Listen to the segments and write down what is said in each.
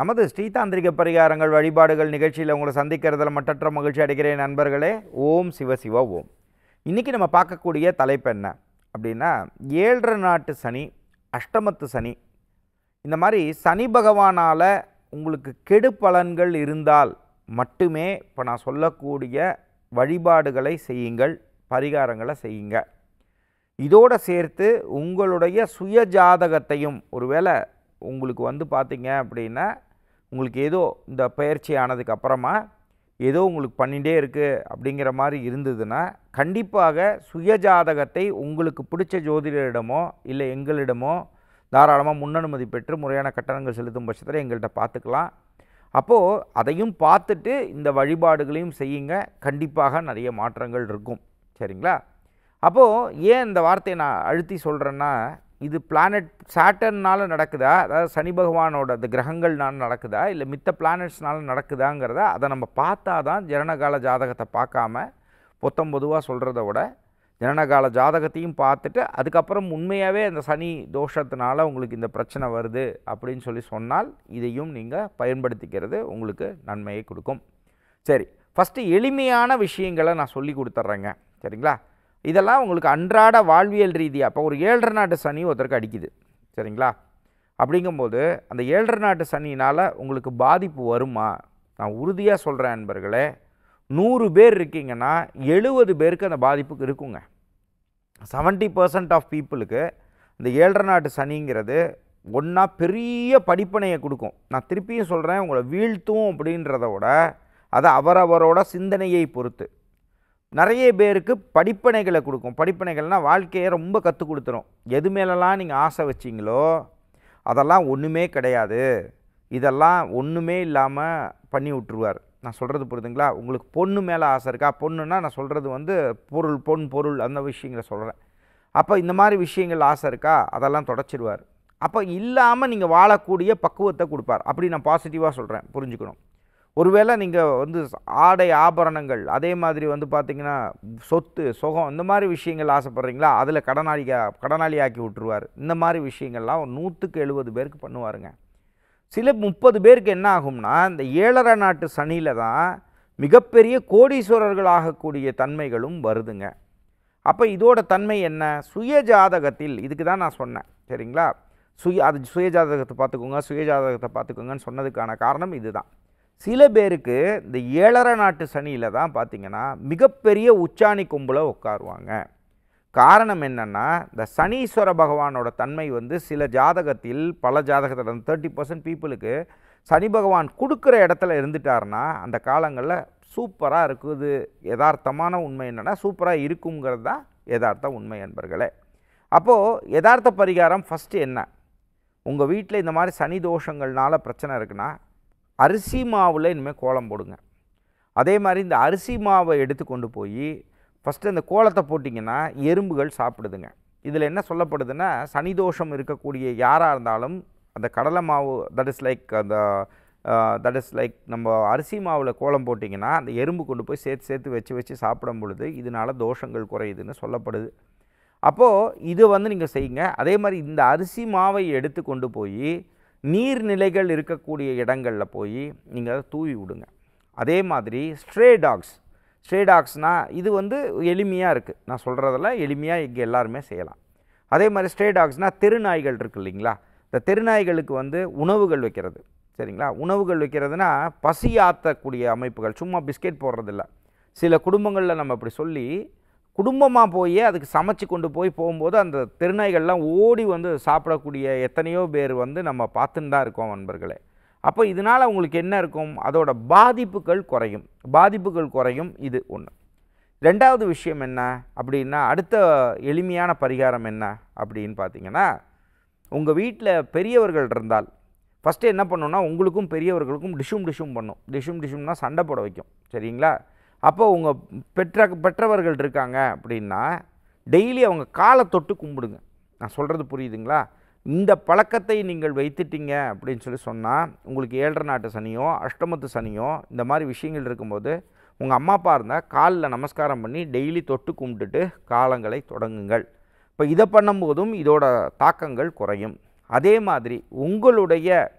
நமது ஸ்ரீதாந்திரிக பரிகாரங்கள் வழிபாடுகள் நிகழ்ச்சியில் உங்களை சந்திக்கிறதுல மட்டற்ற மகிழ்ச்சி அடைகிறேன் நண்பர்களே ஓம் சிவ சிவ ஓம் இன்றைக்கி நம்ம பார்க்கக்கூடிய தலைப்பு என்ன அப்படின்னா ஏழரை நாட்டு சனி அஷ்டமத்து சனி இந்த மாதிரி சனி பகவானால் உங்களுக்கு கெடு பலன்கள் இருந்தால் மட்டுமே இப்போ நான் சொல்லக்கூடிய வழிபாடுகளை செய்யுங்கள் பரிகாரங்களை செய்யுங்க இதோடு சேர்த்து உங்களுடைய சுய ஜாதகத்தையும் ஒருவேளை உங்களுக்கு வந்து பார்த்தீங்க அப்படின்னா உங்களுக்கு ஏதோ இந்த பயிற்சி ஆனதுக்கு அப்புறமா ஏதோ உங்களுக்கு பண்ணிகிட்டே இருக்குது அப்படிங்கிற மாதிரி இருந்ததுன்னா கண்டிப்பாக சுய ஜாதகத்தை உங்களுக்கு பிடிச்ச ஜோதிடரிடமோ இல்லை எங்களிடமோ தாராளமாக முன்னனுமதி பெற்று முறையான கட்டணங்கள் செலுத்தும் பட்சத்தில் எங்கள்கிட்ட பார்த்துக்கலாம் அப்போது அதையும் பார்த்துட்டு இந்த வழிபாடுகளையும் செய்யுங்க கண்டிப்பாக நிறைய மாற்றங்கள் இருக்கும் சரிங்களா அப்போது ஏன் இந்த வார்த்தையை நான் அழுத்தி சொல்கிறேன்னா இது பிளானட் சாட்டர்னால் நடக்குதா அதாவது சனி பகவானோட அந்த கிரகங்கள்னால நடக்குதா இல்லை மித்த பிளானட்ஸ்னால நடக்குதாங்கிறத அதை நம்ம பார்த்தா தான் ஜனனகால ஜாதகத்தை பார்க்காம பொத்தம் பொதுவாக சொல்கிறத விட ஜனனகால ஜாதகத்தையும் பார்த்துட்டு அதுக்கப்புறம் உண்மையாகவே அந்த சனி தோஷத்தினால உங்களுக்கு இந்த பிரச்சனை வருது அப்படின்னு சொல்லி சொன்னால் இதையும் நீங்கள் பயன்படுத்திக்கிறது உங்களுக்கு நன்மையை கொடுக்கும் சரி ஃபஸ்ட்டு எளிமையான விஷயங்களை நான் சொல்லி கொடுத்துட்றேங்க சரிங்களா இதெல்லாம் உங்களுக்கு அன்றாட வாழ்வியல் ரீதியாக இப்போ ஒரு ஏழரை நாட்டு சனி ஒருத்தருக்கு அடிக்குது சரிங்களா அப்படிங்கும்போது அந்த ஏழரை நாட்டு சனினால் உங்களுக்கு பாதிப்பு வருமா நான் உறுதியாக சொல்கிறேன் நண்பர்களே நூறு பேர் இருக்கீங்கன்னா எழுபது பேருக்கு அந்த பாதிப்புக்கு இருக்குங்க செவன்ட்டி பர்சன்ட் ஆஃப் பீப்புளுக்கு இந்த ஏழரை நாட்டு சனிங்கிறது ஒன்றா பெரிய படிப்பனையை கொடுக்கும் நான் திருப்பியும் சொல்கிறேன் உங்களை வீழ்த்தும் அப்படின்றத விட அது அவரவரோட சிந்தனையை பொறுத்து நிறைய பேருக்கு படிப்பனைகளை கொடுக்கும் படிப்பனைகள்னால் வாழ்க்கையை ரொம்ப கற்றுக் கொடுத்துரும் எது மேலெல்லாம் நீங்கள் ஆசை வச்சிங்களோ அதெல்லாம் ஒன்றுமே கிடையாது இதெல்லாம் ஒன்றுமே இல்லாமல் பண்ணி விட்ருவார் நான் சொல்கிறது புரியுதுங்களா உங்களுக்கு பொண்ணு மேலே ஆசை இருக்கா பொண்ணுன்னா நான் சொல்கிறது வந்து பொருள் பொன் பொருள் அந்த விஷயங்களை சொல்கிறேன் அப்போ இந்த மாதிரி விஷயங்கள் ஆசை இருக்கா அதெல்லாம் தொடச்சிடுவார் அப்போ இல்லாமல் நீங்கள் வாழக்கூடிய பக்குவத்தை கொடுப்பார் அப்படி நான் பாசிட்டிவாக சொல்கிறேன் புரிஞ்சுக்கணும் ஒருவேளை நீங்கள் வந்து ஆடை ஆபரணங்கள் அதே மாதிரி வந்து பார்த்திங்கன்னா சொத்து சுகம் இந்த மாதிரி விஷயங்கள் ஆசைப்பட்றீங்களா அதில் கடனாளிக்கா கடனாளி ஆக்கி விட்ருவார் இந்த மாதிரி விஷயங்கள்லாம் ஒரு நூற்றுக்கு எழுபது பேருக்கு பண்ணுவாருங்க சில முப்பது பேருக்கு என்ன ஆகும்னா இந்த ஏழரை நாட்டு சனியில் தான் மிகப்பெரிய கோடீஸ்வரர்கள் ஆகக்கூடிய தன்மைகளும் வருதுங்க அப்போ இதோட தன்மை என்ன சுய ஜாதகத்தில் இதுக்கு தான் நான் சொன்னேன் சரிங்களா சுய அது சுய ஜாதகத்தை பார்த்துக்கோங்க சுய ஜாதகத்தை பார்த்துக்கோங்கன்னு சொன்னதுக்கான காரணம் இதுதான் சில பேருக்கு இந்த ஏழரை நாட்டு சனியில் தான் பார்த்திங்கன்னா மிகப்பெரிய உச்சாணி கொம்பில் உட்காருவாங்க காரணம் என்னென்னா இந்த சனீஸ்வர பகவானோட தன்மை வந்து சில ஜாதகத்தில் பல ஜாதகத்தில் தேர்ட்டி பர்சன்ட் பீப்புளுக்கு சனி பகவான் கொடுக்குற இடத்துல இருந்துட்டாருன்னா அந்த காலங்களில் சூப்பராக இருக்குது யதார்த்தமான உண்மை என்னென்னா சூப்பராக இருக்குங்கிறது தான் யதார்த்த உண்மை என்பர்களே அப்போது யதார்த்த பரிகாரம் ஃபஸ்ட்டு என்ன உங்கள் வீட்டில் இந்த மாதிரி சனி தோஷங்கள்னால பிரச்சனை இருக்குன்னா அரிசி மாவில் இனிமேல் கோலம் போடுங்க அதே மாதிரி இந்த அரிசி மாவை எடுத்து கொண்டு போய் ஃபஸ்ட்டு இந்த கோலத்தை போட்டிங்கன்னா எறும்புகள் சாப்பிடுதுங்க இதில் என்ன சொல்லப்படுதுன்னா சனி தோஷம் இருக்கக்கூடிய யாராக இருந்தாலும் அந்த கடலை மாவு தட் இஸ் லைக் அந்த தட் இஸ் லைக் நம்ம அரிசி மாவில் கோலம் போட்டிங்கன்னா அந்த எறும்பு கொண்டு போய் சேர்த்து சேர்த்து வச்சு வச்சு சாப்பிடும் பொழுது இதனால் தோஷங்கள் குறையுதுன்னு சொல்லப்படுது அப்போது இது வந்து நீங்கள் செய்யுங்க அதே மாதிரி இந்த அரிசி மாவை எடுத்து கொண்டு போய் நீர்நிலைகள் இருக்கக்கூடிய இடங்களில் போய் நீங்கள் அதை தூவி விடுங்க அதே மாதிரி ஸ்ட்ரே டாக்ஸ் ஸ்ட்ரே டாக்ஸ்னால் இது வந்து எளிமையாக இருக்குது நான் சொல்கிறதெல்லாம் எளிமையாக இங்கே எல்லாருமே செய்யலாம் அதே மாதிரி ஸ்ட்ரே டாக்ஸ்னால் தெருநாய்கள் இருக்குது இல்லைங்களா இந்த தெருநாய்களுக்கு வந்து உணவுகள் வைக்கிறது சரிங்களா உணவுகள் வைக்கிறதுனா பசி ஆற்றக்கூடிய அமைப்புகள் சும்மா பிஸ்கெட் போடுறதில்ல சில குடும்பங்களில் நம்ம இப்படி சொல்லி குடும்பமாக போய் அதுக்கு சமைச்சு கொண்டு போய் போகும்போது அந்த திருநாய்கள்லாம் ஓடி வந்து சாப்பிடக்கூடிய எத்தனையோ பேர் வந்து நம்ம பார்த்துன்னு தான் இருக்கோம் நண்பர்களே அப்போ இதனால் உங்களுக்கு என்ன இருக்கும் அதோட பாதிப்புகள் குறையும் பாதிப்புகள் குறையும் இது ஒன்று ரெண்டாவது விஷயம் என்ன அப்படின்னா அடுத்த எளிமையான பரிகாரம் என்ன அப்படின்னு பார்த்தீங்கன்னா உங்கள் வீட்டில் பெரியவர்கள் இருந்தால் ஃபஸ்ட்டு என்ன பண்ணுன்னா உங்களுக்கும் பெரியவர்களுக்கும் டிஷும் டிஷும் பண்ணும் டிஷும் டிஷும்னா சண்டை போட வைக்கும் சரிங்களா அப்போ உங்கள் பெற்ற பெற்றவர்கள் இருக்காங்க அப்படின்னா டெய்லி அவங்க காலை தொட்டு கும்பிடுங்க நான் சொல்கிறது புரியுதுங்களா இந்த பழக்கத்தை நீங்கள் வைத்துட்டீங்க அப்படின்னு சொல்லி சொன்னால் உங்களுக்கு ஏழரை நாட்டு சனியோ அஷ்டமத்து சனியோ இந்த மாதிரி விஷயங்கள் இருக்கும்போது உங்கள் அம்மா அப்பா இருந்தால் காலில் நமஸ்காரம் பண்ணி டெய்லி தொட்டு கும்பிட்டுட்டு காலங்களை தொடங்குங்கள் இப்போ இதை பண்ணும்போதும் இதோட தாக்கங்கள் குறையும் அதே மாதிரி உங்களுடைய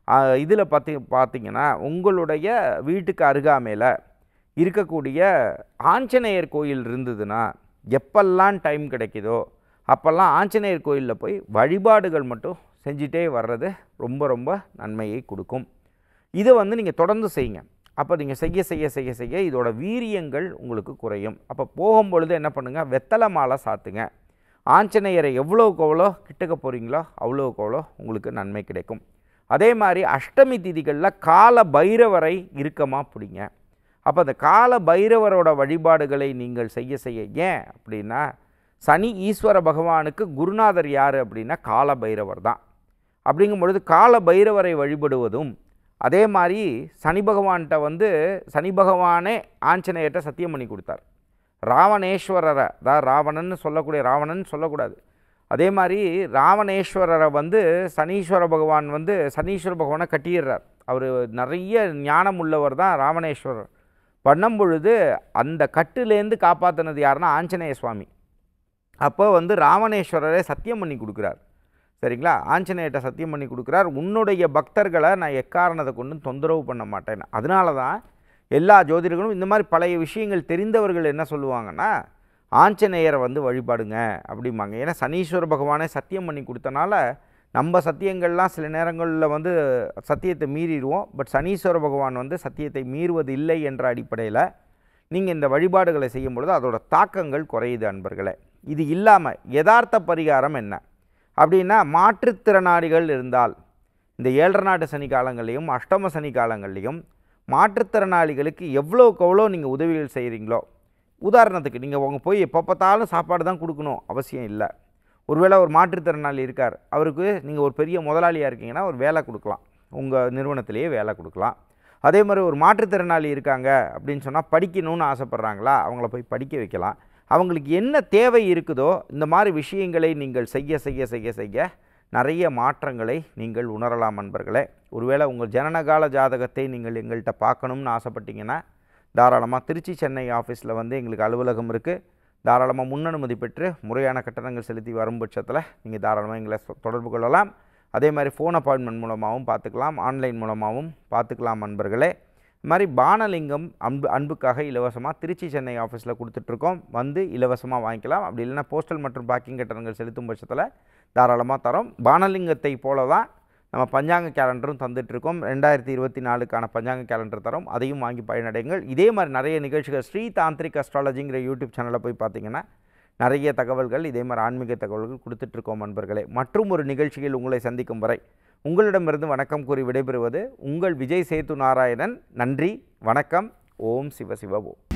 இதில் பார்த்தி பார்த்தீங்கன்னா உங்களுடைய வீட்டுக்கு அருகாமையில் இருக்கக்கூடிய ஆஞ்சநேயர் கோயில் இருந்ததுன்னா எப்பெல்லாம் டைம் கிடைக்குதோ அப்போல்லாம் ஆஞ்சநேயர் கோயிலில் போய் வழிபாடுகள் மட்டும் செஞ்சிட்டே வர்றது ரொம்ப ரொம்ப நன்மையை கொடுக்கும் இதை வந்து நீங்கள் தொடர்ந்து செய்யுங்க அப்போ நீங்கள் செய்ய செய்ய செய்ய செய்ய இதோட வீரியங்கள் உங்களுக்கு குறையும் அப்போ போகும்பொழுது என்ன பண்ணுங்கள் வெத்தலை மாலை சாத்துங்க ஆஞ்சநேயரை எவ்வளோக்கு எவ்வளோ கிட்டக்க போகிறீங்களோ அவ்வளோக்கு அவ்வளோ உங்களுக்கு நன்மை கிடைக்கும் அதே மாதிரி அஷ்டமி திதிகளில் கால பைரவரை இறுக்கமாக பிடிங்க அப்போ அந்த கால பைரவரோட வழிபாடுகளை நீங்கள் செய்ய செய்ய ஏன் அப்படின்னா சனி ஈஸ்வர பகவானுக்கு குருநாதர் யார் அப்படின்னா கால பைரவர் தான் அப்படிங்கும் பொழுது கால பைரவரை வழிபடுவதும் அதே மாதிரி சனி பகவான்கிட்ட வந்து சனி பகவானே ஆஞ்சநேயர்கிட்ட சத்தியம் பண்ணி கொடுத்தார் ராவணேஸ்வரரை அதாவது ராவணன் சொல்லக்கூடிய ராவணன் சொல்லக்கூடாது அதே மாதிரி ராவணேஸ்வரரை வந்து சனீஸ்வர பகவான் வந்து சனீஸ்வர பகவானை கட்டிடுறார் அவர் நிறைய ஞானம் உள்ளவர் தான் ராவணேஸ்வரர் பண்ணும் பொழுது அந்த கட்டுலேருந்து காப்பாற்றினது யாருன்னா ஆஞ்சநேய சுவாமி அப்போ வந்து ராவணேஸ்வரரே சத்தியம் பண்ணி கொடுக்குறார் சரிங்களா ஆஞ்சநேயர்கிட்ட சத்தியம் பண்ணி கொடுக்குறார் உன்னுடைய பக்தர்களை நான் எக்காரணத்தை கொண்டும் தொந்தரவு பண்ண மாட்டேன் அதனால தான் எல்லா ஜோதிடர்களும் இந்த மாதிரி பழைய விஷயங்கள் தெரிந்தவர்கள் என்ன சொல்லுவாங்கன்னா ஆஞ்சநேயரை வந்து வழிபாடுங்க அப்படிம்பாங்க ஏன்னா சனீஸ்வர பகவானே சத்தியம் பண்ணி கொடுத்தனால நம்ம சத்தியங்கள்லாம் சில நேரங்களில் வந்து சத்தியத்தை மீறிடுவோம் பட் சனீஸ்வர பகவான் வந்து சத்தியத்தை மீறுவது இல்லை என்ற அடிப்படையில் நீங்கள் இந்த வழிபாடுகளை செய்யும் பொழுது அதோட தாக்கங்கள் குறையுது அன்பர்களே இது இல்லாமல் யதார்த்த பரிகாரம் என்ன அப்படின்னா மாற்றுத்திறனாளிகள் இருந்தால் இந்த ஏழரை நாட்டு சனி காலங்கள்லையும் அஷ்டம சனி காலங்கள்லையும் மாற்றுத்திறனாளிகளுக்கு எவ்வளோக்கு எவ்வளோ நீங்கள் உதவிகள் செய்கிறீங்களோ உதாரணத்துக்கு நீங்கள் உங்கள் போய் எப்போ பார்த்தாலும் சாப்பாடு தான் கொடுக்கணும் அவசியம் இல்லை ஒருவேளை ஒரு மாற்றுத்திறனாளி இருக்கார் அவருக்கு நீங்கள் ஒரு பெரிய முதலாளியாக இருக்கீங்கன்னா ஒரு வேலை கொடுக்கலாம் உங்கள் நிறுவனத்திலேயே வேலை கொடுக்கலாம் அதே மாதிரி ஒரு மாற்றுத்திறனாளி இருக்காங்க அப்படின்னு சொன்னால் படிக்கணும்னு ஆசைப்பட்றாங்களா அவங்கள போய் படிக்க வைக்கலாம் அவங்களுக்கு என்ன தேவை இருக்குதோ இந்த மாதிரி விஷயங்களை நீங்கள் செய்ய செய்ய செய்ய செய்ய நிறைய மாற்றங்களை நீங்கள் உணரலாம் நண்பர்களே ஒருவேளை உங்கள் ஜனனகால ஜாதகத்தை நீங்கள் எங்கள்கிட்ட பார்க்கணும்னு ஆசைப்பட்டீங்கன்னா தாராளமாக திருச்சி சென்னை ஆஃபீஸில் வந்து எங்களுக்கு அலுவலகம் இருக்குது தாராளமாக முன்னனுமதி பெற்று முறையான கட்டணங்கள் செலுத்தி வரும் பட்சத்தில் நீங்கள் தாராளமாக எங்களை சொ- தொடர்பு கொள்ளலாம் அதே மாதிரி ஃபோன் அப்பாயின்மெண்ட் மூலமாகவும் பார்த்துக்கலாம் ஆன்லைன் மூலமாகவும் பார்த்துக்கலாம் நண்பர்களே இது மாதிரி பானலிங்கம் அன்பு அன்புக்காக இலவசமாக திருச்சி சென்னை ஆஃபீஸில் கொடுத்துட்ருக்கோம் வந்து இலவசமாக வாங்கிக்கலாம் அப்படி இல்லைன்னா போஸ்டல் மற்றும் பேக்கிங் கட்டணங்கள் செலுத்தும் பட்சத்தில் தாராளமாக தரோம் பானலிங்கத்தை போல தான் நம்ம பஞ்சாங்க கேலண்டரும் தந்துட்டுருக்கோம் ரெண்டாயிரத்தி இருபத்தி நாலுக்கான பஞ்சாங்க கேலண்டர் தரோம் அதையும் வாங்கி பயனடைங்கள் இதே மாதிரி நிறைய நிகழ்ச்சிகள் ஸ்ரீ தாந்திரிக் அஸ்ட்ராலஜிங்கிற யூடியூப் சேனலில் போய் பார்த்தீங்கன்னா நிறைய தகவல்கள் இதே மாதிரி ஆன்மீக தகவல்கள் கொடுத்துட்ருக்கோம் நண்பர்களே மற்றும் ஒரு நிகழ்ச்சியில் உங்களை சந்திக்கும் வரை உங்களிடமிருந்து வணக்கம் கூறி விடைபெறுவது உங்கள் விஜய் சேத்து நாராயணன் நன்றி வணக்கம் ஓம் சிவ சிவ ஓம்